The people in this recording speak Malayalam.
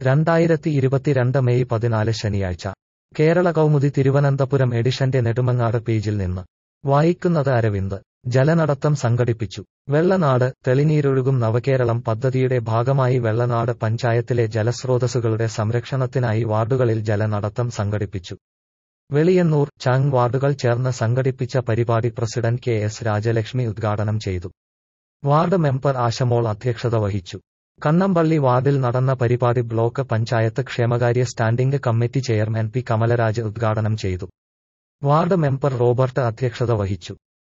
രണ്ടായിരത്തി ഇരുപത്തിരണ്ട് മെയ് പതിനാല് ശനിയാഴ്ച കേരള കൗമുദി തിരുവനന്തപുരം എഡിഷന്റെ നെടുമങ്ങാട് പേജിൽ നിന്ന് വായിക്കുന്നത് അരവിന്ദ് ജലനടത്തം സംഘടിപ്പിച്ചു വെള്ളനാട് തെളിനീരൊഴുകും നവകേരളം പദ്ധതിയുടെ ഭാഗമായി വെള്ളനാട് പഞ്ചായത്തിലെ ജലസ്രോതസ്സുകളുടെ സംരക്ഷണത്തിനായി വാർഡുകളിൽ ജലനടത്തം സംഘടിപ്പിച്ചു വെളിയന്നൂർ ചാങ് വാർഡുകൾ ചേർന്ന് സംഘടിപ്പിച്ച പരിപാടി പ്രസിഡന്റ് കെ എസ് രാജലക്ഷ്മി ഉദ്ഘാടനം ചെയ്തു വാർഡ് മെമ്പർ ആശമോൾ അധ്യക്ഷത വഹിച്ചു കണ്ണമ്പള്ളി വാർഡിൽ നടന്ന പരിപാടി ബ്ലോക്ക് പഞ്ചായത്ത് ക്ഷേമകാര്യ standing committee chairman P Kamalaraj ഉദ്ഘാടനം ചെയ്തു വാർഡ് മെമ്പർ റോബർട്ട് അധ്യക്ഷത വഹിച്ചു